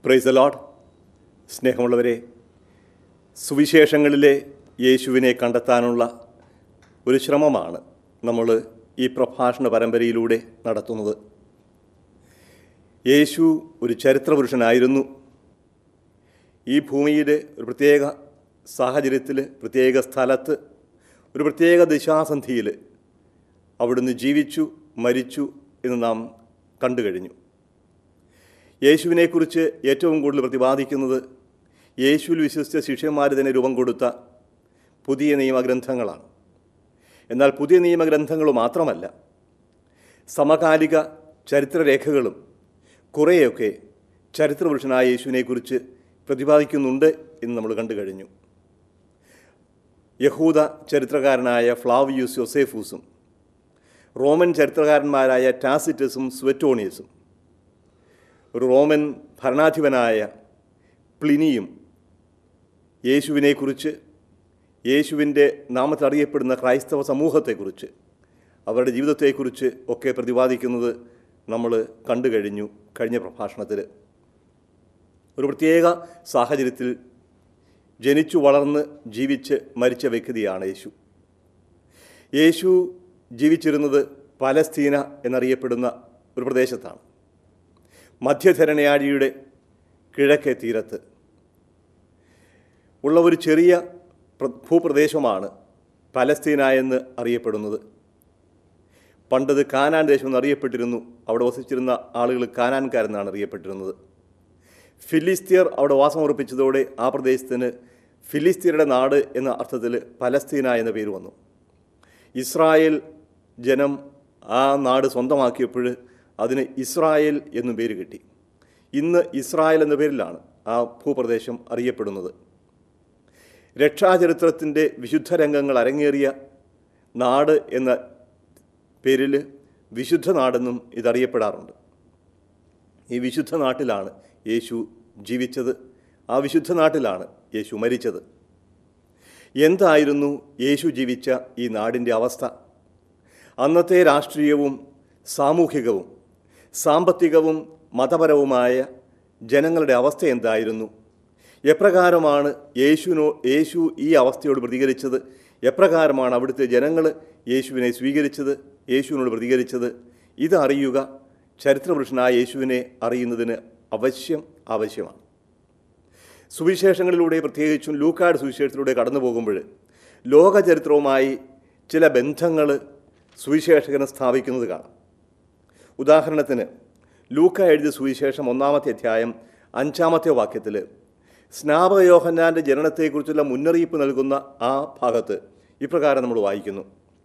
price load സ്നേഹമുള്ളവരെ സുവിശേഷങ്ങളിലെ യേശുവിനെ കണ്ടെത്താനുള്ള ഒരു ശ്രമമാണ് നമ്മൾ ഈ പ്രഭാഷണ പരമ്പരയിലൂടെ നടത്തുന്നത് യേശു ഒരു ചരിത്രപുരുഷനായിരുന്നു ഈ ഭൂമിയുടെ ഒരു പ്രത്യേക സാഹചര്യത്തിൽ പ്രത്യേക സ്ഥലത്ത് ഒരു പ്രത്യേക ദിശാസന്ധിയിൽ അവിടുന്ന് ജീവിച്ചു മരിച്ചു എന്ന് നാം കണ്ടു കഴിഞ്ഞു യേശുവിനെക്കുറിച്ച് ഏറ്റവും കൂടുതൽ പ്രതിപാദിക്കുന്നത് യേശുവിൽ വിശ്വസിച്ച ശിഷ്യന്മാർ തന്നെ രൂപം കൊടുത്ത പുതിയ നിയമഗ്രന്ഥങ്ങളാണ് എന്നാൽ പുതിയ നിയമഗ്രന്ഥങ്ങൾ മാത്രമല്ല സമകാലിക ചരിത്രരേഖകളും കുറേയൊക്കെ ചരിത്രപുരുഷനായ യേശുവിനെക്കുറിച്ച് പ്രതിപാദിക്കുന്നുണ്ട് എന്ന് നമ്മൾ കണ്ടു കഴിഞ്ഞു യഹൂദ ചരിത്രകാരനായ ഫ്ലാവിയൂസ് യൊസേഫൂസും റോമൻ ചരിത്രകാരന്മാരായ ടാസിറ്റസും സ്വെറ്റോണിയസും ഒരു റോമൻ ഭരണാധിപനായ പ്ലിനിയും യേശുവിനെക്കുറിച്ച് യേശുവിൻ്റെ നാമത്തിൽ അറിയപ്പെടുന്ന ക്രൈസ്തവ സമൂഹത്തെക്കുറിച്ച് അവരുടെ ജീവിതത്തെക്കുറിച്ച് ഒക്കെ പ്രതിപാദിക്കുന്നത് നമ്മൾ കണ്ടു കഴിഞ്ഞു കഴിഞ്ഞ പ്രഭാഷണത്തിൽ ഒരു പ്രത്യേക സാഹചര്യത്തിൽ ജനിച്ചു വളർന്ന് ജീവിച്ച് മരിച്ച വ്യക്തിയാണ് യേശു യേശു ജീവിച്ചിരുന്നത് പലസ്തീന എന്നറിയപ്പെടുന്ന ഒരു പ്രദേശത്താണ് മധ്യധരണയാഴിയുടെ കിഴക്കേ തീരത്ത് ഉള്ള ഒരു ചെറിയ പ്ര- ഭൂപ്രദേശമാണ് പലസ്തീന എന്ന് അറിയപ്പെടുന്നത് പണ്ടത് കാനാൻ ദേശം എന്നറിയപ്പെട്ടിരുന്നു അവിടെ വസിച്ചിരുന്ന ആളുകൾ കാനാൻകാരെന്നാണ് അറിയപ്പെട്ടിരുന്നത് ഫിലിസ്തീർ അവിടെ വാസമുറപ്പിച്ചതോടെ ആ പ്രദേശത്തിന് ഫിലിസ്തീനയുടെ നാട് എന്ന അർത്ഥത്തിൽ പലസ്തീന എന്ന പേര് വന്നു ഇസ്രായേൽ ജനം ആ നാട് സ്വന്തമാക്കിയപ്പോൾ അതിന് ഇസ്രായേൽ എന്നും പേര് കിട്ടി ഇന്ന് ഇസ്രായേൽ എന്ന പേരിലാണ് ആ ഭൂപ്രദേശം അറിയപ്പെടുന്നത് രക്ഷാചരിത്രത്തിൻ്റെ വിശുദ്ധ രംഗങ്ങൾ അരങ്ങേറിയ നാട് എന്ന പേരിൽ വിശുദ്ധ നാടെന്നും ഇതറിയപ്പെടാറുണ്ട് ഈ വിശുദ്ധ നാട്ടിലാണ് യേശു ജീവിച്ചത് ആ വിശുദ്ധ നാട്ടിലാണ് യേശു മരിച്ചത് എന്തായിരുന്നു യേശു ജീവിച്ച ഈ നാടിൻ്റെ അവസ്ഥ അന്നത്തെ രാഷ്ട്രീയവും സാമൂഹികവും സാമ്പത്തികവും മതപരവുമായ ജനങ്ങളുടെ അവസ്ഥ എന്തായിരുന്നു എപ്രകാരമാണ് യേശുവിനോ യേശു ഈ അവസ്ഥയോട് പ്രതികരിച്ചത് എപ്രകാരമാണ് അവിടുത്തെ ജനങ്ങൾ യേശുവിനെ സ്വീകരിച്ചത് യേശുവിനോട് പ്രതികരിച്ചത് ഇതറിയുക ചരിത്രപുരുഷനായ യേശുവിനെ അറിയുന്നതിന് അവശ്യം ആവശ്യമാണ് സുവിശേഷങ്ങളിലൂടെ പ്രത്യേകിച്ചും ലൂക്കാട് സുവിശേഷത്തിലൂടെ കടന്നു പോകുമ്പോൾ ലോകചരിത്രവുമായി ചില ബന്ധങ്ങൾ സുവിശേഷകന് സ്ഥാപിക്കുന്നത് കാണാം ഉദാഹരണത്തിന് ലൂക്ക എഴുതിയ സുവിശേഷം ഒന്നാമത്തെ അധ്യായം അഞ്ചാമത്തെ വാക്യത്തിൽ സ്നാപക യോഹന്നാൻ്റെ ജനനത്തെക്കുറിച്ചുള്ള മുന്നറിയിപ്പ് നൽകുന്ന ആ ഭാഗത്ത് ഇപ്രകാരം നമ്മൾ വായിക്കുന്നു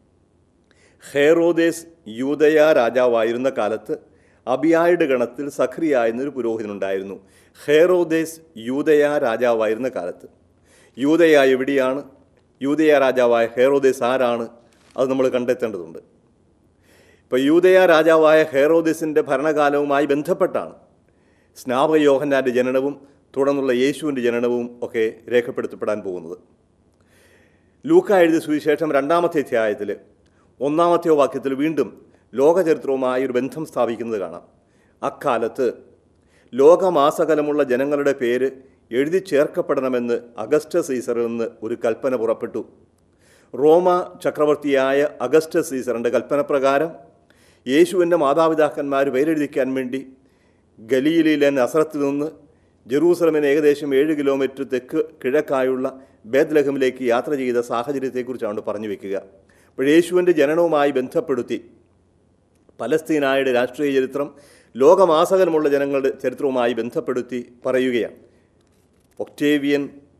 ഹേറോദേസ് യൂതയ രാജാവായിരുന്ന കാലത്ത് അബിയായുടെ ഗണത്തിൽ സഖറിയ എന്നൊരു പുരോഹിതനുണ്ടായിരുന്നു ഹേറോദേസ് യൂതയ രാജാവായിരുന്ന കാലത്ത് യൂതയ എവിടെയാണ് യൂതയ രാജാവായ ഹേറോദേസ് ആരാണ് അത് നമ്മൾ കണ്ടെത്തേണ്ടതുണ്ട് ഇപ്പോൾ യൂതയ രാജാവായ ഹേറോദേസിൻ്റെ ഭരണകാലവുമായി ബന്ധപ്പെട്ടാണ് സ്നാപക യോഹന്നാൻ്റെ ജനനവും തുടർന്നുള്ള യേശുവിൻ്റെ ജനനവും ഒക്കെ രേഖപ്പെടുത്തപ്പെടാൻ പോകുന്നത് ലൂക്ക എഴുതിയ സുവിശേഷം രണ്ടാമത്തെ അധ്യായത്തിൽ ഒന്നാമത്തെ വാക്യത്തിൽ വീണ്ടും ലോകചരിത്രവുമായി ഒരു ബന്ധം സ്ഥാപിക്കുന്നത് കാണാം അക്കാലത്ത് ലോകമാസകലമുള്ള ജനങ്ങളുടെ പേര് എഴുതി ചേർക്കപ്പെടണമെന്ന് അഗസ്റ്റ സീസറിൽ നിന്ന് ഒരു കൽപ്പന പുറപ്പെട്ടു റോമ ചക്രവർത്തിയായ അഗസ്റ്റ സീസറിൻ്റെ കൽപ്പന പ്രകാരം യേശുവിൻ്റെ മാതാപിതാക്കന്മാർ പേരെഴുതിക്കാൻ വേണ്ടി ഗലീലയിലെ നസറത്തിൽ നിന്ന് ജെറൂസലമിന് ഏകദേശം ഏഴ് കിലോമീറ്റർ തെക്ക് കിഴക്കായുള്ള ബേദ്ലഹമിലേക്ക് യാത്ര ചെയ്ത സാഹചര്യത്തെക്കുറിച്ചാണ് പറഞ്ഞു വെക്കുക അപ്പോൾ യേശുവിൻ്റെ ജനനവുമായി ബന്ധപ്പെടുത്തി പലസ്തീനായുടെ രാഷ്ട്രീയ ചരിത്രം ലോകമാസകലമുള്ള ജനങ്ങളുടെ ചരിത്രവുമായി ബന്ധപ്പെടുത്തി പറയുകയാണ് ഒക്ടേവിയൻ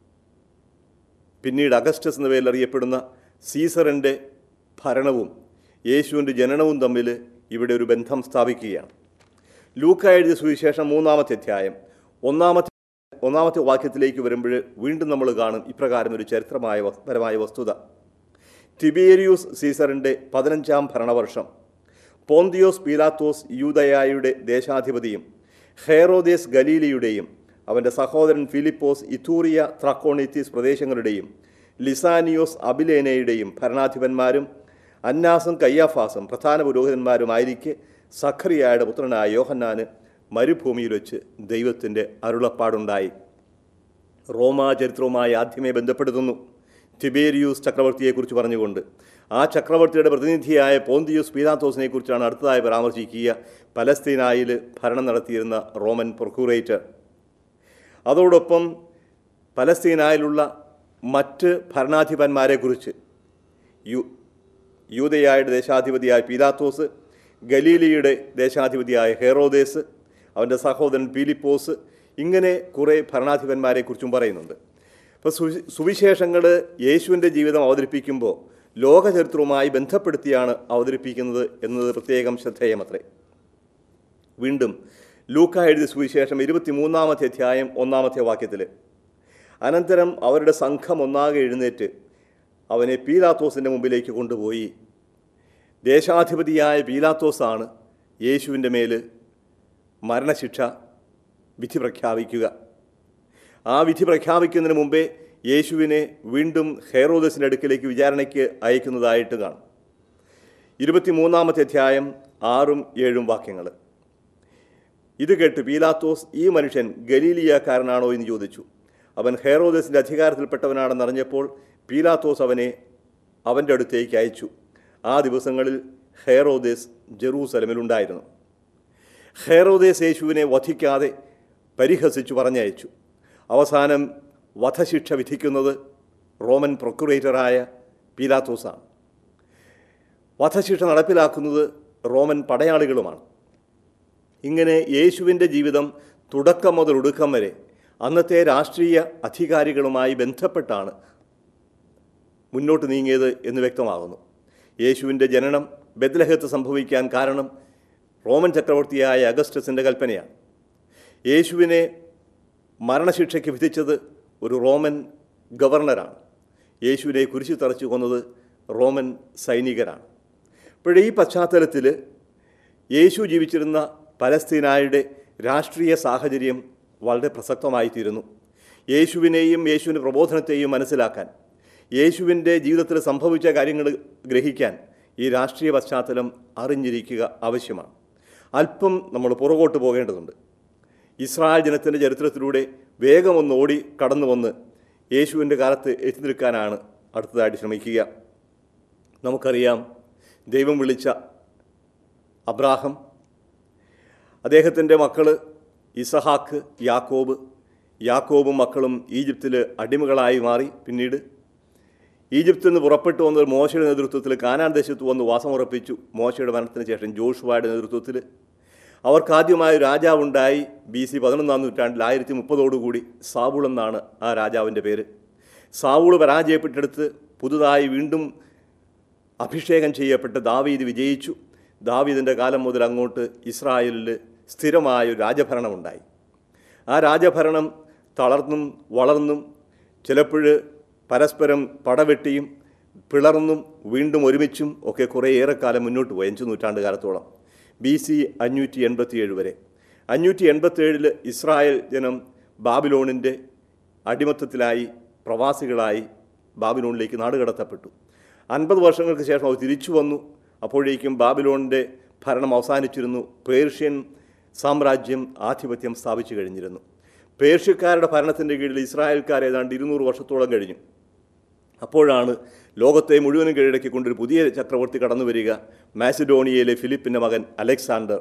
പിന്നീട് അഗസ്റ്റസ് എന്ന പേരിൽ അറിയപ്പെടുന്ന സീസറിൻ്റെ ഭരണവും യേശുവിൻ്റെ ജനനവും തമ്മിൽ ഇവിടെ ഒരു ബന്ധം സ്ഥാപിക്കുകയാണ് ലൂക്ക എഴുതിയ സുവിശേഷം മൂന്നാമത്തെ അധ്യായം ഒന്നാമത്തെ ഒന്നാമത്തെ വാക്യത്തിലേക്ക് വരുമ്പോൾ വീണ്ടും നമ്മൾ കാണും ഇപ്രകാരം ഒരു ചരിത്രമായ വസ്- പരമായ വസ്തുത തിബേരിയൂസ് സീസറിൻ്റെ പതിനഞ്ചാം ഭരണവർഷം പോന്തിയോസ് പീലാത്തോസ് യൂതയായുടെ ദേശാധിപതിയും ഹേറോദേസ് ഗലീലിയുടെയും അവൻ്റെ സഹോദരൻ ഫിലിപ്പോസ് ഇത്തൂറിയ ത്രക്കോണിത്തീസ് പ്രദേശങ്ങളുടെയും ലിസാനിയോസ് അബിലേനയുടെയും ഭരണാധിപന്മാരും അന്നാസും കയ്യാഫാസും പ്രധാന പുരോഹിതന്മാരുമായിരിക്കെ സഖറിയായുടെ പുത്രനായ യോഹന്നാന് മരുഭൂമിയിൽ വെച്ച് ദൈവത്തിൻ്റെ അരുളപ്പാടുണ്ടായി റോമാ ചരിത്രവുമായി ആദ്യമേ ബന്ധപ്പെടുത്തുന്നു തിബേരിയൂസ് ചക്രവർത്തിയെക്കുറിച്ച് പറഞ്ഞുകൊണ്ട് ആ ചക്രവർത്തിയുടെ പ്രതിനിധിയായ പോന്തിയൂസ് പീലാത്തോസിനെ കുറിച്ചാണ് അടുത്തതായി പരാമർശിക്കുക പലസ്തീനായിൽ ഭരണം നടത്തിയിരുന്ന റോമൻ പ്രൊക്യൂറേറ്റർ അതോടൊപ്പം പലസ്തീനായിലുള്ള മറ്റ് ഭരണാധിപന്മാരെക്കുറിച്ച് യു യൂതയായുടെ ദേശാധിപതിയായ പീലാത്തോസ് ഗലീലിയുടെ ദേശാധിപതിയായ ഹെറോദേസ് അവൻ്റെ സഹോദരൻ പീലിപ്പോസ് ഇങ്ങനെ കുറേ ഭരണാധിപന്മാരെക്കുറിച്ചും പറയുന്നുണ്ട് അപ്പോൾ സുവി സുവിശേഷങ്ങൾ യേശുവിൻ്റെ ജീവിതം അവതരിപ്പിക്കുമ്പോൾ ലോകചരിത്രവുമായി ബന്ധപ്പെടുത്തിയാണ് അവതരിപ്പിക്കുന്നത് എന്നത് പ്രത്യേകം ശ്രദ്ധേയമത്രേ വീണ്ടും ലൂക്ക എഴുതിയ സുവിശേഷം ഇരുപത്തിമൂന്നാമത്തെ അധ്യായം ഒന്നാമത്തെ വാക്യത്തിൽ അനന്തരം അവരുടെ സംഘം ഒന്നാകെ എഴുന്നേറ്റ് അവനെ പീലാത്തോസിൻ്റെ മുമ്പിലേക്ക് കൊണ്ടുപോയി ദേശാധിപതിയായ പീലാത്തോസാണ് യേശുവിൻ്റെ മേൽ മരണശിക്ഷ വിധി പ്രഖ്യാപിക്കുക ആ വിധി പ്രഖ്യാപിക്കുന്നതിന് മുമ്പേ യേശുവിനെ വീണ്ടും ഹെറോദസിൻ്റെ അടുക്കിലേക്ക് വിചാരണയ്ക്ക് അയക്കുന്നതായിട്ട് കാണും ഇരുപത്തിമൂന്നാമത്തെ അധ്യായം ആറും ഏഴും വാക്യങ്ങൾ ഇത് കേട്ട് പീലാത്തോസ് ഈ മനുഷ്യൻ ഗലീലിയക്കാരനാണോ എന്ന് ചോദിച്ചു അവൻ ഹെറോദസിൻ്റെ അധികാരത്തിൽപ്പെട്ടവനാണെന്ന് അറിഞ്ഞപ്പോൾ പീലാത്തോസ് അവനെ അവൻ്റെ അടുത്തേക്ക് അയച്ചു ആ ദിവസങ്ങളിൽ ഹെറോദേസ് ജെറൂസലമിലുണ്ടായിരുന്നു ഹെറോദേസ് യേശുവിനെ വധിക്കാതെ പരിഹസിച്ചു പറഞ്ഞയച്ചു അവസാനം വധശിക്ഷ വിധിക്കുന്നത് റോമൻ പ്രൊക്യുറേറ്ററായ പീലാത്തോസാണ് വധശിക്ഷ നടപ്പിലാക്കുന്നത് റോമൻ പടയാളികളുമാണ് ഇങ്ങനെ യേശുവിൻ്റെ ജീവിതം തുടക്കം മുതൽ ഒടുക്കം വരെ അന്നത്തെ രാഷ്ട്രീയ അധികാരികളുമായി ബന്ധപ്പെട്ടാണ് മുന്നോട്ട് നീങ്ങിയത് എന്ന് വ്യക്തമാകുന്നു യേശുവിൻ്റെ ജനനം ബദ്ലഹത്ത് സംഭവിക്കാൻ കാരണം റോമൻ ചക്രവർത്തിയായ അഗസ്റ്റസിൻ്റെ കൽപ്പനയാണ് യേശുവിനെ മരണശിക്ഷയ്ക്ക് വിധിച്ചത് ഒരു റോമൻ ഗവർണറാണ് യേശുവിനെ കുരിശു തറച്ചു കൊന്നത് റോമൻ സൈനികരാണ് ഇപ്പോഴേ ഈ പശ്ചാത്തലത്തിൽ യേശു ജീവിച്ചിരുന്ന പലസ്തീനായുടെ രാഷ്ട്രീയ സാഹചര്യം വളരെ പ്രസക്തമായിത്തീരുന്നു യേശുവിനെയും യേശുവിൻ്റെ പ്രബോധനത്തെയും മനസ്സിലാക്കാൻ യേശുവിൻ്റെ ജീവിതത്തിൽ സംഭവിച്ച കാര്യങ്ങൾ ഗ്രഹിക്കാൻ ഈ രാഷ്ട്രീയ പശ്ചാത്തലം അറിഞ്ഞിരിക്കുക ആവശ്യമാണ് അല്പം നമ്മൾ പുറകോട്ട് പോകേണ്ടതുണ്ട് ഇസ്രായേൽ ജനത്തിൻ്റെ ചരിത്രത്തിലൂടെ വേഗമൊന്ന് ഓടി കടന്നു വന്ന് യേശുവിൻ്റെ കാലത്ത് എത്തി നിൽക്കാനാണ് അടുത്തതായിട്ട് ശ്രമിക്കുക നമുക്കറിയാം ദൈവം വിളിച്ച അബ്രാഹം അദ്ദേഹത്തിൻ്റെ മക്കൾ ഇസഹാക്ക് യാക്കോബ് യാക്കോബും മക്കളും ഈജിപ്തിൽ അടിമകളായി മാറി പിന്നീട് ഈജിപ്തിൽ നിന്ന് പുറപ്പെട്ടു വന്ന ഒരു മോശയുടെ നേതൃത്വത്തിൽ കാനാൻ ദേശത്ത് വന്ന് വാസമുറപ്പിച്ചു മോശയുടെ മരണത്തിന് ശേഷം ജോഷുവയുടെ നേതൃത്വത്തിൽ അവർക്കാദ്യമായ രാജാവുണ്ടായി ബി സി പതിനൊന്നാം നൂറ്റാണ്ടിൽ ആയിരത്തി മുപ്പതോടുകൂടി സാവൂൾ എന്നാണ് ആ രാജാവിൻ്റെ പേര് സാവൂൾ പരാജയപ്പെട്ടെടുത്ത് പുതുതായി വീണ്ടും അഭിഷേകം ചെയ്യപ്പെട്ട് ദാവീദ് വിജയിച്ചു ദാവീദിൻ്റെ കാലം മുതൽ അങ്ങോട്ട് ഇസ്രായേലിൽ സ്ഥിരമായ ഒരു രാജഭരണമുണ്ടായി ആ രാജഭരണം തളർന്നും വളർന്നും ചിലപ്പോൾ പരസ്പരം പടവെട്ടിയും പിളർന്നും വീണ്ടും ഒരുമിച്ചും ഒക്കെ കുറേയേറെ കാലം മുന്നോട്ട് പോയി അഞ്ച് നൂറ്റാണ്ട് കാലത്തോളം ബി സി അഞ്ഞൂറ്റി എൺപത്തിയേഴ് വരെ അഞ്ഞൂറ്റി എൺപത്തിയേഴിൽ ഇസ്രായേൽ ജനം ബാബിലോണിൻ്റെ അടിമത്തത്തിലായി പ്രവാസികളായി ബാബിലോണിലേക്ക് നാടുകടത്തപ്പെട്ടു അൻപത് വർഷങ്ങൾക്ക് ശേഷം അവർ തിരിച്ചു വന്നു അപ്പോഴേക്കും ബാബിലോണിൻ്റെ ഭരണം അവസാനിച്ചിരുന്നു പേർഷ്യൻ സാമ്രാജ്യം ആധിപത്യം സ്ഥാപിച്ചു കഴിഞ്ഞിരുന്നു പേർഷ്യക്കാരുടെ ഭരണത്തിൻ്റെ കീഴിൽ ഇസ്രായേൽക്കാർ ഏതാണ്ട് ഇരുന്നൂറ് വർഷത്തോളം കഴിഞ്ഞു അപ്പോഴാണ് ലോകത്തെ മുഴുവനും കീഴടക്കിക്കൊണ്ടൊരു പുതിയ ചക്രവർത്തി കടന്നു വരിക മാസിഡോണിയയിലെ ഫിലിപ്പിൻ്റെ മകൻ അലക്സാണ്ടർ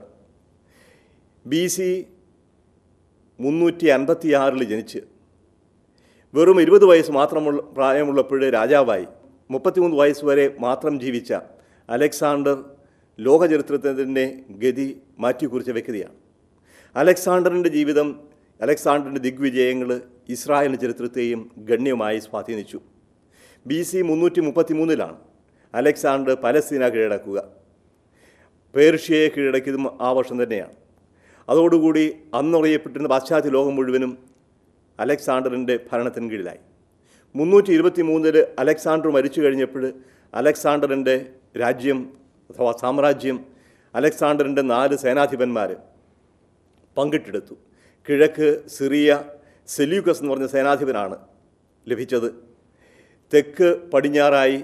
ബി സി മുന്നൂറ്റി അൻപത്തിയാറിൽ ജനിച്ച് വെറും ഇരുപത് വയസ്സ് മാത്രമുള്ള പ്രായമുള്ളപ്പോഴേ രാജാവായി മുപ്പത്തിമൂന്ന് വയസ്സ് വരെ മാത്രം ജീവിച്ച അലക്സാണ്ടർ ലോകചരിത്രത്തിൻ്റെ ഗതി മാറ്റിക്കുറിച്ച വ്യക്തിയാണ് അലക്സാണ്ടറിൻ്റെ ജീവിതം അലക്സാണ്ടറിൻ്റെ ദിഗ്വിജയങ്ങൾ ഇസ്രായേലിൻ്റെ ചരിത്രത്തെയും ഗണ്യമായി സ്വാധീനിച്ചു ബി സി മുന്നൂറ്റി മുപ്പത്തി മൂന്നിലാണ് അലക്സാണ്ടർ പലസ്തീന കീഴടക്കുക പേർഷ്യയെ കീഴടക്കിയതും ആ വർഷം തന്നെയാണ് അതോടുകൂടി അന്നറിയപ്പെട്ടിരുന്ന പാശ്ചാത്യ ലോകം മുഴുവനും അലക്സാണ്ടറിൻ്റെ ഭരണത്തിന് കീഴിലായി മുന്നൂറ്റി ഇരുപത്തി മൂന്നിൽ അലക്സാണ്ടർ മരിച്ചു കഴിഞ്ഞപ്പോൾ അലക്സാണ്ടറിൻ്റെ രാജ്യം അഥവാ സാമ്രാജ്യം അലക്സാണ്ടറിൻ്റെ നാല് സേനാധിപന്മാർ പങ്കിട്ടെടുത്തു കിഴക്ക് സിറിയ സെല്യൂക്കസ് എന്ന് പറഞ്ഞ സേനാധിപനാണ് ലഭിച്ചത് തെക്ക് പടിഞ്ഞാറായി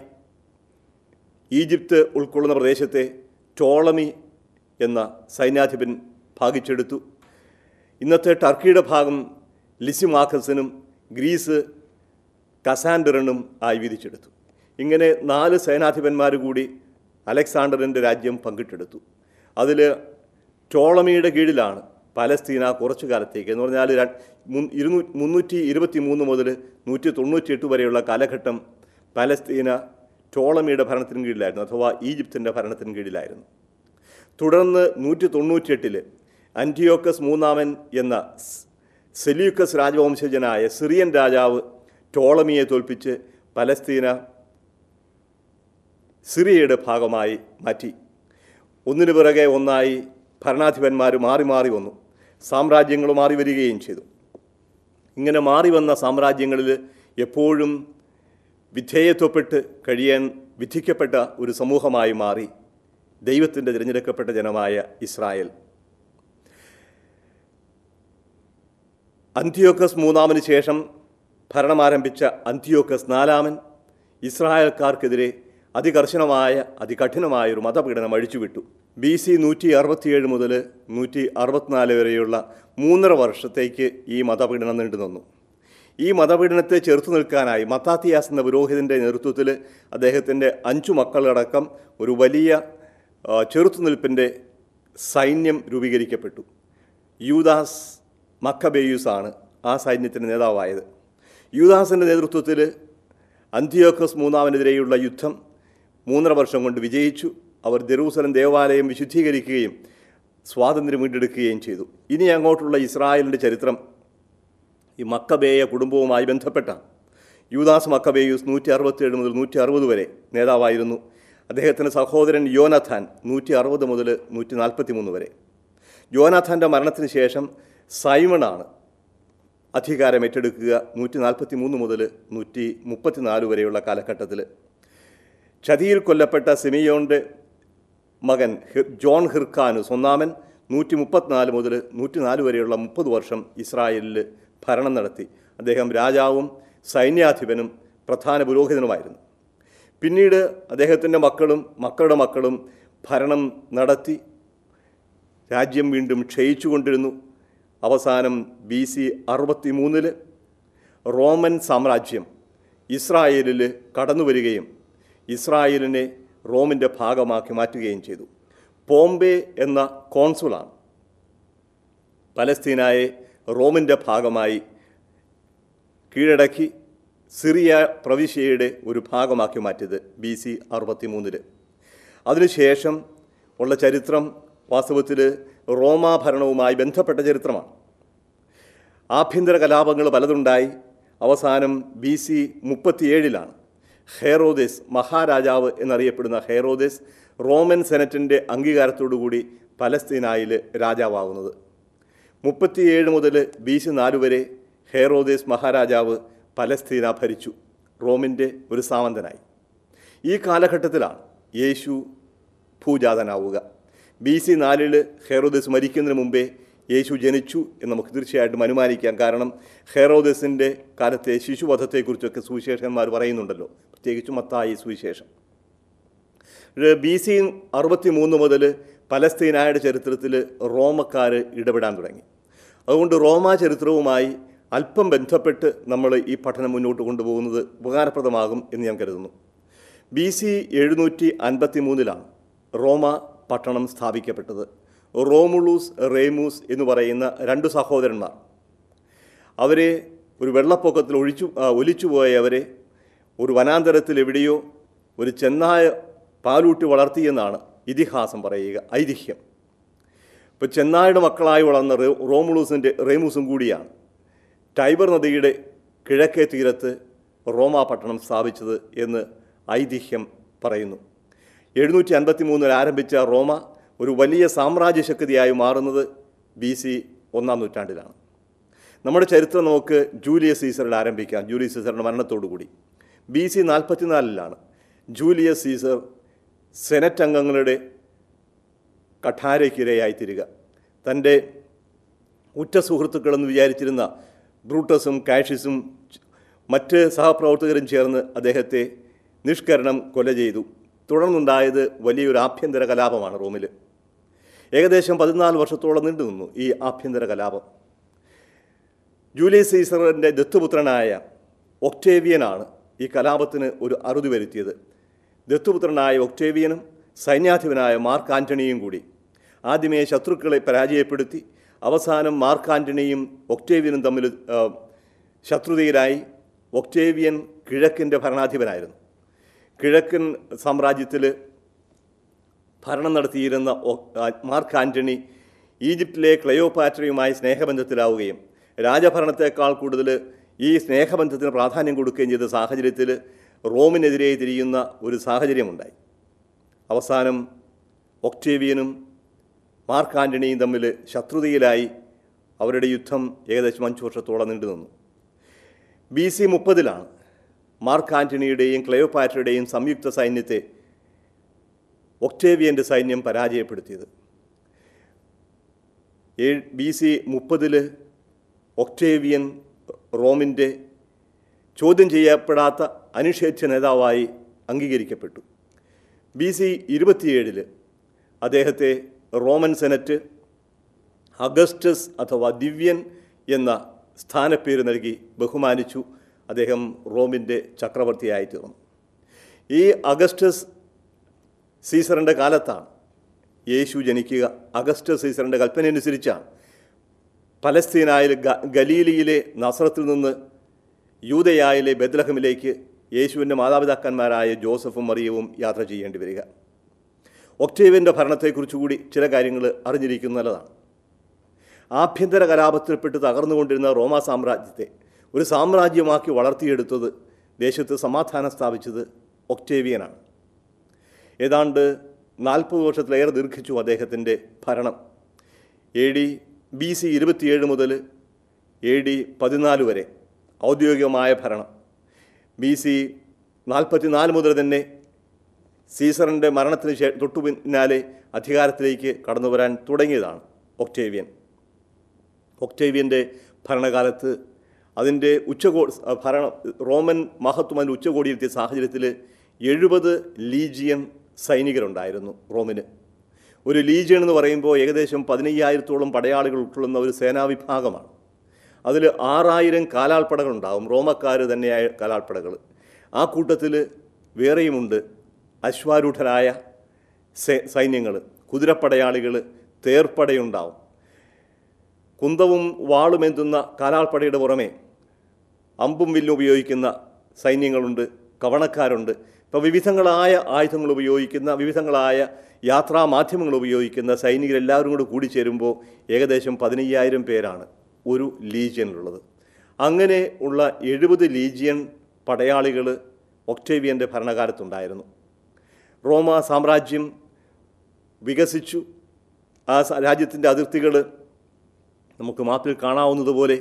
ഈജിപ്ത് ഉൾക്കൊള്ളുന്ന പ്രദേശത്തെ ടോളമി എന്ന സൈന്യാധിപൻ ഭാഗിച്ചെടുത്തു ഇന്നത്തെ ടർക്കിയുടെ ഭാഗം ലിസിമാക്കസിനും ഗ്രീസ് കസാൻഡറിനും ആയി വിധിച്ചെടുത്തു ഇങ്ങനെ നാല് സേനാധിപന്മാർ കൂടി അലക്സാണ്ടറിൻ്റെ രാജ്യം പങ്കിട്ടെടുത്തു അതിൽ ടോളമിയുടെ കീഴിലാണ് പലസ്തീന കുറച്ചു കാലത്തേക്ക് എന്ന് പറഞ്ഞാൽ ര- മുൻ- ഇരുന്നൂ മുന്നൂറ്റി ഇരുപത്തി മൂന്ന് മുതൽ നൂറ്റി തൊണ്ണൂറ്റിയെട്ട് വരെയുള്ള കാലഘട്ടം പലസ്തീന ടോളമിയുടെ ഭരണത്തിന് കീഴിലായിരുന്നു അഥവാ ഈജിപ്തിൻ്റെ ഭരണത്തിന് കീഴിലായിരുന്നു തുടർന്ന് നൂറ്റി തൊണ്ണൂറ്റിയെട്ടിൽ അന്റിയോക്കസ് മൂന്നാമൻ എന്ന സ് സെല്യൂക്കസ് രാജവംശജനായ സിറിയൻ രാജാവ് ടോളമിയെ തോൽപ്പിച്ച് പലസ്തീന സിറിയയുടെ ഭാഗമായി മാറ്റി ഒന്നിനു പിറകെ ഒന്നായി ഭരണാധിപന്മാർ മാറി മാറി വന്നു സാമ്രാജ്യങ്ങൾ മാറി വരികയും ചെയ്തു ഇങ്ങനെ മാറി വന്ന സാമ്രാജ്യങ്ങളിൽ എപ്പോഴും വിധേയത്വപ്പെട്ട് കഴിയാൻ വിധിക്കപ്പെട്ട ഒരു സമൂഹമായി മാറി ദൈവത്തിൻ്റെ തിരഞ്ഞെടുക്കപ്പെട്ട ജനമായ ഇസ്രായേൽ അന്ത്യോക്കസ് മൂന്നാമന് ശേഷം ഭരണമാരംഭിച്ച അന്ത്യോക്കസ് നാലാമൻ ഇസ്രായേൽക്കാർക്കെതിരെ അതികർശനമായ അതികഠിനമായ ഒരു മതപീഡനം അഴിച്ചുവിട്ടു ബി സി നൂറ്റി അറുപത്തിയേഴ് മുതൽ നൂറ്റി അറുപത്തിനാല് വരെയുള്ള മൂന്നര വർഷത്തേക്ക് ഈ മതപീഡനം നീണ്ടുനിന്നു ഈ മതപീഡനത്തെ ചെറുത്തു നിൽക്കാനായി മത്താത്തിയാസ് എന്ന പുരോഹിതൻ്റെ നേതൃത്വത്തിൽ അദ്ദേഹത്തിൻ്റെ അഞ്ചു മക്കളടക്കം ഒരു വലിയ ആ, ചെറുത്തുനിൽപ്പിൻ്റെ സൈന്യം രൂപീകരിക്കപ്പെട്ടു യൂദാസ് മക്കബേയൂസാണ് ആ സൈന്യത്തിൻ്റെ നേതാവായത് യൂദാസിൻ്റെ നേതൃത്വത്തിൽ അന്തിയോക്കസ് മൂന്നാമനെതിരെയുള്ള യുദ്ധം മൂന്നര വർഷം കൊണ്ട് വിജയിച്ചു അവർ ജെറൂസലം ദേവാലയം വിശുദ്ധീകരിക്കുകയും സ്വാതന്ത്ര്യം വീണ്ടെടുക്കുകയും ചെയ്തു ഇനി അങ്ങോട്ടുള്ള ഇസ്രായേലിൻ്റെ ചരിത്രം ഈ മക്കബേയ കുടുംബവുമായി ബന്ധപ്പെട്ടാണ് യൂദാസ് മക്കബേയൂസ് നൂറ്റി അറുപത്തിയേഴ് മുതൽ നൂറ്റി അറുപത് വരെ നേതാവായിരുന്നു അദ്ദേഹത്തിൻ്റെ സഹോദരൻ യോനാഥാൻ നൂറ്റി അറുപത് മുതൽ നൂറ്റി നാൽപ്പത്തി മൂന്ന് വരെ യോനാഥാൻ്റെ മരണത്തിന് ശേഷം സൈമണാണ് അധികാരം ഏറ്റെടുക്കുക നൂറ്റി നാൽപ്പത്തി മൂന്ന് മുതൽ നൂറ്റി മുപ്പത്തിനാല് വരെയുള്ള കാലഘട്ടത്തിൽ ചതിയിൽ കൊല്ലപ്പെട്ട സിമിയോൻ്റെ മകൻ ഹി- ജോൺ ഹിർഖാനുസ് ഒന്നാമൻ നൂറ്റി മുപ്പത്തിനാല് മുതൽ നൂറ്റിനാല് വരെയുള്ള മുപ്പത് വർഷം ഇസ്രായേലിൽ ഭരണം നടത്തി അദ്ദേഹം രാജാവും സൈന്യാധിപനും പ്രധാന പുരോഹിതനുമായിരുന്നു പിന്നീട് അദ്ദേഹത്തിൻ്റെ മക്കളും മക്കളുടെ മക്കളും ഭരണം നടത്തി രാജ്യം വീണ്ടും ക്ഷയിച്ചുകൊണ്ടിരുന്നു അവസാനം ബി സി അറുപത്തി മൂന്നില് റോമൻ സാമ്രാജ്യം ഇസ്രായേലിൽ കടന്നു വരികയും ഇസ്രായേലിനെ റോമിൻ്റെ ഭാഗമാക്കി മാറ്റുകയും ചെയ്തു പോംബെ എന്ന കോൺസുളാണ് പലസ്തീനായെ റോമിൻ്റെ ഭാഗമായി കീഴടക്കി സിറിയ പ്രവിശ്യയുടെ ഒരു ഭാഗമാക്കി മാറ്റിയത് ബി സി അറുപത്തി മൂന്നില് അതിനുശേഷം ഉള്ള ചരിത്രം വാസ്തവത്തിൽ റോമാ ഭരണവുമായി ബന്ധപ്പെട്ട ചരിത്രമാണ് ആഭ്യന്തര കലാപങ്ങൾ പലതുണ്ടായി അവസാനം ബി സി മുപ്പത്തിയേഴിലാണ് ഹെറോദേസ് മഹാരാജാവ് എന്നറിയപ്പെടുന്ന ഹെറോദേസ് റോമൻ സെനറ്റിൻ്റെ അംഗീകാരത്തോടുകൂടി പലസ്തീനായിൽ രാജാവാകുന്നത് മുപ്പത്തിയേഴ് മുതൽ ബി സി നാല് വരെ ഹെറോദേസ് മഹാരാജാവ് പലസ്തീന ഭരിച്ചു റോമിൻ്റെ ഒരു സാമന്തനായി ഈ കാലഘട്ടത്തിലാണ് യേശു ഭൂജാതനാവുക ബി സി നാലിൽ ഹെറോദസ് മരിക്കുന്നതിന് മുമ്പേ യേശു ജനിച്ചു എന്ന് നമുക്ക് തീർച്ചയായിട്ടും അനുമാനിക്കാം കാരണം ഹെറോദസിൻ്റെ കാലത്തെ ശിശുവധത്തെക്കുറിച്ചൊക്കെ സുവിശേഷന്മാർ പറയുന്നുണ്ടല്ലോ പ്രത്യേകിച്ചും മത്തായി സുവിശേഷം ബി സി അറുപത്തി മൂന്ന് മുതൽ പലസ്തീനായുടെ ചരിത്രത്തിൽ റോമക്കാർ ഇടപെടാൻ തുടങ്ങി അതുകൊണ്ട് റോമാ ചരിത്രവുമായി അല്പം ബന്ധപ്പെട്ട് നമ്മൾ ഈ പഠനം മുന്നോട്ട് കൊണ്ടുപോകുന്നത് ഉപകാരപ്രദമാകും എന്ന് ഞാൻ കരുതുന്നു ബി സി എഴുന്നൂറ്റി അൻപത്തി മൂന്നിലാണ് റോമ പട്ടണം സ്ഥാപിക്കപ്പെട്ടത് റോമുളൂസ് റേമൂസ് എന്ന് പറയുന്ന രണ്ട് സഹോദരന്മാർ അവരെ ഒരു വെള്ളപ്പൊക്കത്തിൽ ഒഴിച്ചു ആ, ഒലിച്ചുപോയവരെ ഒരു വനാന്തരത്തിൽ എവിടെയോ ഒരു ചെന്നായ പാലൂട്ടി വളർത്തിയെന്നാണ് ഇതിഹാസം പറയുക ഐതിഹ്യം ഇപ്പോൾ ചെന്നായുടെ മക്കളായി വളർന്ന റേ- റോമുളൂസിൻ്റെ റേമൂസും കൂടിയാണ് ടൈബർ നദിയുടെ കിഴക്കേ തീരത്ത് റോമാ പട്ടണം സ്ഥാപിച്ചത് എന്ന് ഐതിഹ്യം പറയുന്നു എഴുന്നൂറ്റി അൻപത്തി മൂന്നിൽ ആരംഭിച്ച റോമ ഒരു വലിയ സാമ്രാജ്യശക്തിയായി മാറുന്നത് ബി സി ഒന്നാം നൂറ്റാണ്ടിലാണ് നമ്മുടെ ചരിത്രം നമുക്ക് ജൂലിയസ് സീസറിൽ ആരംഭിക്കാം ജൂലിയസ് സീസറിൻ്റെ മരണത്തോടുകൂടി ബി സി നാൽപ്പത്തിനാലിലാണ് ജൂലിയസ് സീസർ സെനറ്റ് അംഗങ്ങളുടെ കഠാരയ്ക്കിരയായി തീരുക തൻ്റെ ഉറ്റ സുഹൃത്തുക്കളെന്ന് വിചാരിച്ചിരുന്ന ബ്രൂട്ടസും കാഷിസും മറ്റ് സഹപ്രവർത്തകരും ചേർന്ന് അദ്ദേഹത്തെ നിഷ്കരണം കൊല ചെയ്തു തുടർന്നുണ്ടായത് വലിയൊരു ആഭ്യന്തര കലാപമാണ് റോമിൽ ഏകദേശം പതിനാല് വർഷത്തോളം നീണ്ടു നിന്നു ഈ ആഭ്യന്തര കലാപം ജൂലിയസ് സീസറിൻ്റെ ദത്തുപുത്രനായ ഒക്ടേവിയനാണ് ഈ കലാപത്തിന് ഒരു അറുതി വരുത്തിയത് ദത്തുപുത്രനായ ഒക്ടേവിയനും സൈന്യാധിപനായ മാർക്ക് ആൻ്റണിയും കൂടി ആദ്യമേ ശത്രുക്കളെ പരാജയപ്പെടുത്തി അവസാനം മാർക്ക് ആൻ്റണിയും ഒക്ടേവിയനും തമ്മിൽ ആ, ശത്രുതയിലായി ഒക്ടേവിയൻ കിഴക്കിൻ്റെ ഭരണാധിപനായിരുന്നു കിഴക്കൻ സാമ്രാജ്യത്തിൽ ഭരണം നടത്തിയിരുന്ന ഒ- ആ, മാർക്ക് ആൻ്റണി ഈജിപ്തിലെ ക്ലയോപാട്രയുമായി സ്നേഹബന്ധത്തിലാവുകയും രാജഭരണത്തെക്കാൾ കൂടുതൽ ഈ സ്നേഹബന്ധത്തിന് പ്രാധാന്യം കൊടുക്കുകയും ചെയ്ത സാഹചര്യത്തിൽ റോമിനെതിരെ തിരിയുന്ന ഒരു സാഹചര്യമുണ്ടായി അവസാനം ഒക്ടേവിയനും മാർക്ക് ആൻ്റണിയും തമ്മിൽ ശത്രുതയിലായി അവരുടെ യുദ്ധം ഏകദേശം അഞ്ച് വർഷത്തോളം നീണ്ടു നിന്നു ബി സി മുപ്പതിലാണ് മാർക്ക് ആൻ്റണിയുടെയും ക്ലയോപാട്രയുടെയും സംയുക്ത സൈന്യത്തെ ഒക്ടേവിയൻ്റെ സൈന്യം പരാജയപ്പെടുത്തിയത് ഏഴ് ബി സി മുപ്പതിൽ ഒക്ടേവിയൻ റോമിൻ്റെ ചോദ്യം ചെയ്യപ്പെടാത്ത അനിഷേധ്യ നേതാവായി അംഗീകരിക്കപ്പെട്ടു ബി സി ഇരുപത്തിയേഴിൽ അദ്ദേഹത്തെ റോമൻ സെനറ്റ് അഗസ്റ്റസ് അഥവാ ദിവ്യൻ എന്ന സ്ഥാനപ്പേര് നൽകി ബഹുമാനിച്ചു അദ്ദേഹം റോമിൻ്റെ ചക്രവർത്തിയായി തീർന്നു ഈ അഗസ്റ്റസ് സീസറിൻ്റെ കാലത്താണ് യേശു ജനിക്കുക അഗസ്റ്റസ് സീസറിൻ്റെ കൽപ്പനയനുസരിച്ചാണ് പലസ്തീനായിൽ ഗ ഗലീലിയിലെ നസ്രത്തിൽ നിന്ന് യൂതയായിലെ ബദ്ലഹമിലേക്ക് യേശുവിൻ്റെ മാതാപിതാക്കന്മാരായ ജോസഫും മറിയവും യാത്ര ചെയ്യേണ്ടി വരിക ഒക്ടേവിയൻ്റെ ഭരണത്തെക്കുറിച്ച് കൂടി ചില കാര്യങ്ങൾ അറിഞ്ഞിരിക്കുന്നത് നല്ലതാണ് ആഭ്യന്തര കലാപത്തിൽപ്പെട്ട് തകർന്നുകൊണ്ടിരുന്ന റോമാ സാമ്രാജ്യത്തെ ഒരു സാമ്രാജ്യമാക്കി വളർത്തിയെടുത്തത് ദേശത്ത് സമാധാനം സ്ഥാപിച്ചത് ഒക്ടേവിയനാണ് ഏതാണ്ട് നാൽപ്പത് വർഷത്തിലേറെ ദീർഘിച്ചു അദ്ദേഹത്തിൻ്റെ ഭരണം എ ഡി ബി സി ഇരുപത്തിയേഴ് മുതൽ എ ഡി പതിനാല് വരെ ഔദ്യോഗികമായ ഭരണം ബി സി നാൽപ്പത്തിനാല് മുതൽ തന്നെ സീസറിൻ്റെ മരണത്തിന് ശേ തൊട്ടു പിന്നാലെ അധികാരത്തിലേക്ക് കടന്നു വരാൻ തുടങ്ങിയതാണ് ഒക്ടേവിയൻ ഒക്ടേവിയൻ്റെ ഭരണകാലത്ത് അതിൻ്റെ ഉച്ചകോ ഭരണ റോമൻ മഹത്വം അതിൻ്റെ ഉച്ചകോടിയെത്തിയ സാഹചര്യത്തിൽ എഴുപത് ലീജിയൻ സൈനികരുണ്ടായിരുന്നു റോമിന് ഒരു ലീജിയൻ എന്ന് പറയുമ്പോൾ ഏകദേശം പതിനയ്യായിരത്തോളം പടയാളികൾ ഉൾക്കൊള്ളുന്ന ഒരു സേനാവിഭാഗമാണ് അതിൽ ആറായിരം കാലാൾപ്പടകളുണ്ടാവും റോമക്കാർ തന്നെയായ കാലാൾപ്പടകൾ ആ കൂട്ടത്തിൽ വേറെയുമുണ്ട് അശ്വാരൂഢരായ സൈ- സൈന്യങ്ങൾ കുതിരപ്പടയാളികൾ തേർപ്പടയുണ്ടാവും കുന്തവും വാളുമെന്തുന്ന കാലാൾപ്പടയുടെ പുറമെ അമ്പും വില്ലും ഉപയോഗിക്കുന്ന സൈന്യങ്ങളുണ്ട് കവണക്കാരുണ്ട് ഇപ്പോൾ വിവിധങ്ങളായ ആയുധങ്ങൾ ഉപയോഗിക്കുന്ന വിവിധങ്ങളായ യാത്രാ മാധ്യമങ്ങൾ ഉപയോഗിക്കുന്ന സൈനികരെല്ലാവരും കൂടി കൂടിച്ചേരുമ്പോൾ ഏകദേശം പതിനയ്യായിരം പേരാണ് ഒരു ലീജിയനിലുള്ളത് അങ്ങനെ ഉള്ള എഴുപത് ലീജിയൻ പടയാളികൾ ഒക്ടേവിയൻ്റെ ഭരണകാലത്തുണ്ടായിരുന്നു റോമ സാമ്രാജ്യം വികസിച്ചു ആ സ- രാജ്യത്തിൻ്റെ അതിർത്തികൾ നമുക്ക് മാപ്പിൽ കാണാവുന്നതുപോലെ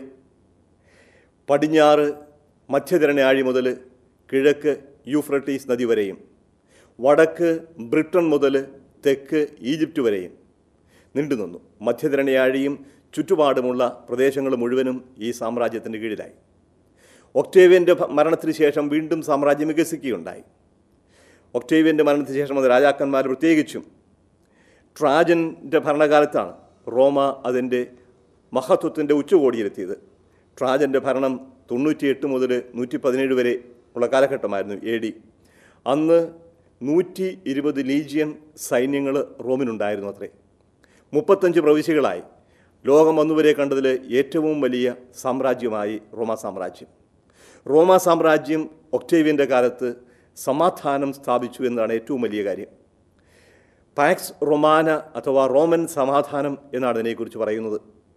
പടിഞ്ഞാറ് മധ്യധരണയാഴി മുതൽ കിഴക്ക് യൂഫ്രട്ടീസ് നദി വരെയും വടക്ക് ബ്രിട്ടൻ മുതൽ തെക്ക് ഈജിപ്റ്റ് വരെയും നീണ്ടുനിന്നു മധ്യധരണയാഴിയും ചുറ്റുപാടുമുള്ള പ്രദേശങ്ങൾ മുഴുവനും ഈ സാമ്രാജ്യത്തിൻ്റെ കീഴിലായി ഒക്ടേവിയൻ്റെ ഭ- മരണത്തിന് ശേഷം വീണ്ടും സാമ്രാജ്യം വികസിക്കുകയുണ്ടായി ഒക്ടേവിയൻ്റെ മരണത്തിന് ശേഷം അത് രാജാക്കന്മാർ പ്രത്യേകിച്ചും ട്രാജൻ്റെ ഭരണകാലത്താണ് റോമ അതിൻ്റെ മഹത്വത്തിൻ്റെ ഉച്ചകോടിയിലെത്തിയത് ട്രാജൻ്റെ ഭരണം തൊണ്ണൂറ്റിയെട്ട് മുതൽ നൂറ്റി പതിനേഴ് വരെ ഉള്ള കാലഘട്ടമായിരുന്നു എ ഡി അന്ന് നൂറ്റി ഇരുപത് ലീജിയൻ സൈന്യങ്ങൾ റോമിനുണ്ടായിരുന്നു അത്രേ മുപ്പത്തഞ്ച് പ്രവിശ്യകളായി ലോകം അന്നുവരെ കണ്ടതിൽ ഏറ്റവും വലിയ സാമ്രാജ്യമായി റോമ സാമ്രാജ്യം റോമ സാമ്രാജ്യം ഒക്ടേവിയൻ്റെ കാലത്ത് സമാധാനം സ്ഥാപിച്ചു എന്നതാണ് ഏറ്റവും വലിയ കാര്യം പാക്സ് റൊമാന അഥവാ റോമൻ സമാധാനം എന്നാണ് ഇതിനെക്കുറിച്ച് പറയുന്നത്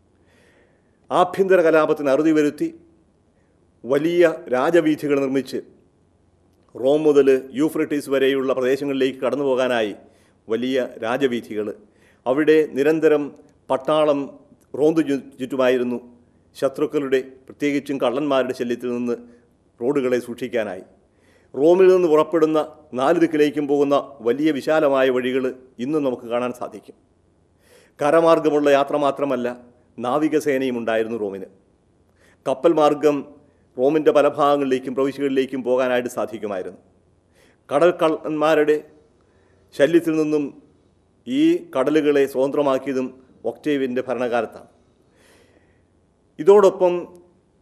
ആഭ്യന്തര കലാപത്തിന് അറുതി വരുത്തി വലിയ രാജവീഥികൾ നിർമ്മിച്ച് റോം മുതൽ യൂഫ്രട്ടീസ് വരെയുള്ള പ്രദേശങ്ങളിലേക്ക് കടന്നു പോകാനായി വലിയ രാജവീഥികൾ അവിടെ നിരന്തരം പട്ടാളം റോന്തു ചു- ചുറ്റുമായിരുന്നു ശത്രുക്കളുടെ പ്രത്യേകിച്ചും കള്ളന്മാരുടെ ശല്യത്തിൽ നിന്ന് റോഡുകളെ സൂക്ഷിക്കാനായി റോമിൽ നിന്ന് പുറപ്പെടുന്ന നാല് ദിക്കിലേക്കും പോകുന്ന വലിയ വിശാലമായ വഴികൾ ഇന്നും നമുക്ക് കാണാൻ സാധിക്കും കരമാർഗമുള്ള യാത്ര മാത്രമല്ല നാവികസേനയും ഉണ്ടായിരുന്നു റോമിന് കപ്പൽ മാർഗം റോമിൻ്റെ പല ഭാഗങ്ങളിലേക്കും പ്രവിശ്യകളിലേക്കും പോകാനായിട്ട് സാധിക്കുമായിരുന്നു കടൽ കള്ളന്മാരുടെ ശല്യത്തിൽ നിന്നും ഈ കടലുകളെ സ്വതന്ത്രമാക്കിയതും ഒക്ടേവിയൻ്റെ ഭരണകാലത്താണ് ഇതോടൊപ്പം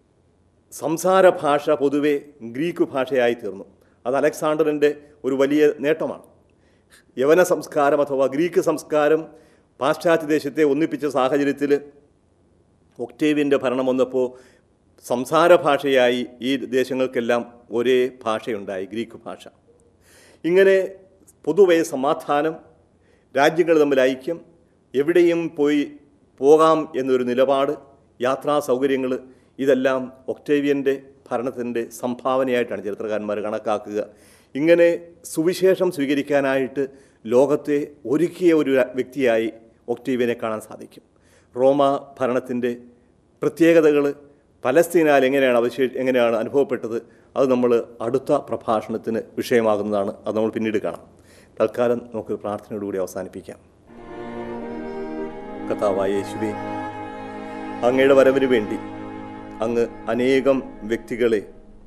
സംസാര ഭാഷ പൊതുവെ ഗ്രീക്ക് ഭാഷയായി തീർന്നു അത് അലക്സാണ്ടറിൻ്റെ ഒരു വലിയ നേട്ടമാണ് യവന സംസ്കാരം അഥവാ ഗ്രീക്ക് സംസ്കാരം പാശ്ചാത്യ ദേശത്തെ ഒന്നിപ്പിച്ച സാഹചര്യത്തിൽ ഒക്ടേവിയൻ്റെ ഭരണം വന്നപ്പോൾ സംസാര ഭാഷയായി ഈ ദേശങ്ങൾക്കെല്ലാം ഒരേ ഭാഷയുണ്ടായി ഗ്രീക്ക് ഭാഷ ഇങ്ങനെ പൊതുവെ സമാധാനം രാജ്യങ്ങൾ തമ്മിൽ ഐക്യം എവിടെയും പോയി പോകാം എന്നൊരു നിലപാട് യാത്രാ സൗകര്യങ്ങൾ ഇതെല്ലാം ഒക്ടേവിയൻ്റെ ഭരണത്തിൻ്റെ സംഭാവനയായിട്ടാണ് ചരിത്രകാരന്മാർ കണക്കാക്കുക ഇങ്ങനെ സുവിശേഷം സ്വീകരിക്കാനായിട്ട് ലോകത്തെ ഒരുക്കിയ ഒരു വ്യക്തിയായി ഒക്ടേവിയനെ കാണാൻ സാധിക്കും റോമ ഭരണത്തിൻ്റെ പ്രത്യേകതകൾ പലസ്തീനാൽ എങ്ങനെയാണ് അവശേ എങ്ങനെയാണ് അനുഭവപ്പെട്ടത് അത് നമ്മൾ അടുത്ത പ്രഭാഷണത്തിന് വിഷയമാകുന്നതാണ് അത് നമ്മൾ പിന്നീട് കാണാം തൽക്കാലം നമുക്ക് പ്രാർത്ഥനയോടുകൂടി അവസാനിപ്പിക്കാം കഥാവായ യേശുവേ അങ്ങയുടെ വരവിന് വേണ്ടി അങ്ങ് അനേകം വ്യക്തികളെ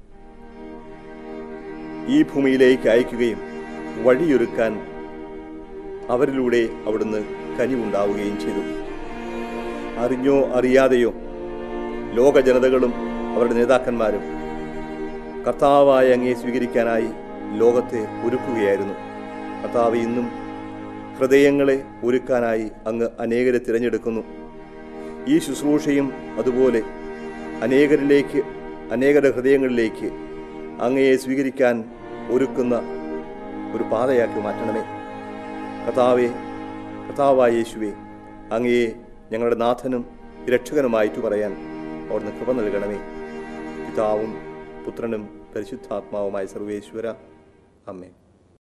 ഈ ഭൂമിയിലേക്ക് അയക്കുകയും വഴിയൊരുക്കാൻ അവരിലൂടെ അവിടുന്ന് കനിവുണ്ടാവുകയും ചെയ്തു അറിഞ്ഞോ അറിയാതെയോ ലോക ജനതകളും അവരുടെ നേതാക്കന്മാരും കർത്താവായ അങ്ങയെ സ്വീകരിക്കാനായി ലോകത്തെ ഒരുക്കുകയായിരുന്നു കർത്താവ് ഇന്നും ഹൃദയങ്ങളെ ഒരുക്കാനായി അങ്ങ് അനേകരെ തിരഞ്ഞെടുക്കുന്നു ഈ ശുശ്രൂഷയും അതുപോലെ അനേകരിലേക്ക് അനേകരുടെ ഹൃദയങ്ങളിലേക്ക് അങ്ങയെ സ്വീകരിക്കാൻ ഒരുക്കുന്ന ഒരു പാതയാക്കി മാറ്റണമേ കർത്താവെ കർത്താവായ യേശുവെ അങ്ങയെ ഞങ്ങളുടെ നാഥനും രക്ഷകനുമായിട്ട് പറയാൻ അവിടുന്ന് കൃപ നൽകണമേ പിതാവും പുത്രനും പരിശുദ്ധാത്മാവുമായ സർവേശ്വര അമ്മേ